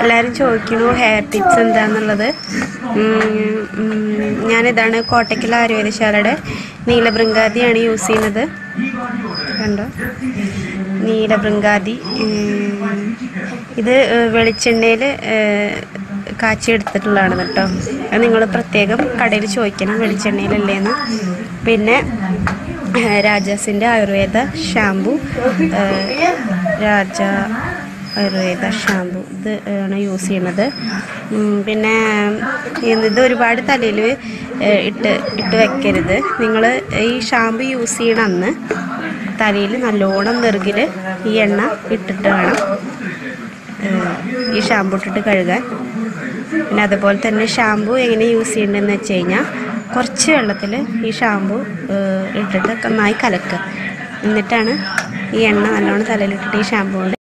എല്ലാവരും ചോദിക്കണു hair tips എന്താന്നുള്ളത് ഉം, ഉം, ഞാനിതാണ് കോട്ടയ്ക്കൽ ആയുർവേദശാലയുടെ നീലബൃങ്കാതിയാണ് യൂസ് ചെയ്യുന്നത് കണ്ടോ നീലബൃങ്കാതി ഉം, ഇത് വെളിച്ചെണ്ണയിൽ കാച്ചിയെടുത്തിട്ടുള്ളതാണ് കേട്ടോ അത് നിങ്ങൾ പ്രത്യേകം കടയിൽ ചോദിക്കണം വെളിച്ചെണ്ണയിലല്ലേന്ന് പിന്നെ ഏഹ്, രാജാസിൻ്റെ ആയുർവേദ ഷാമ്പു ഏഹ്, രാജ ആയുർവേദ ഷാമ്പു ഇത് ആണ് യൂസ് ചെയ്യണത് ഉം, പിന്നെ ഇത് ഒരുപാട് തലയിൽ ഇട്ട് ഇട്ട് വെക്കരുത് നിങ്ങൾ ഈ ഷാമ്പു യൂസ് ചെയ്യണ അന്ന് തലയിൽ നല്ലോണം നെറുകിൽ ഈ എണ്ണ ഇട്ടിട്ട് വേണം ഏഹ്, ഈ ഷാമ്പു ഇട്ടിട്ട് കഴുകാൻ പിന്നെ അതുപോലെ തന്നെ ഷാമ്പു എങ്ങനെ യൂസ് ചെയ്യേണ്ടതെന്ന് വെച്ച് കഴിഞ്ഞാൽ കുറച്ച് വെള്ളത്തിൽ ഈ ഷാമ്പു ഏഹ്, ഇട്ടിട്ട് നന്നായി കലക്കുക എന്നിട്ടാണ് ഈ എണ്ണ നല്ലോണം തലയിലിട്ടിട്ട് ഈ ഷാമ്പു കൊണ്ട്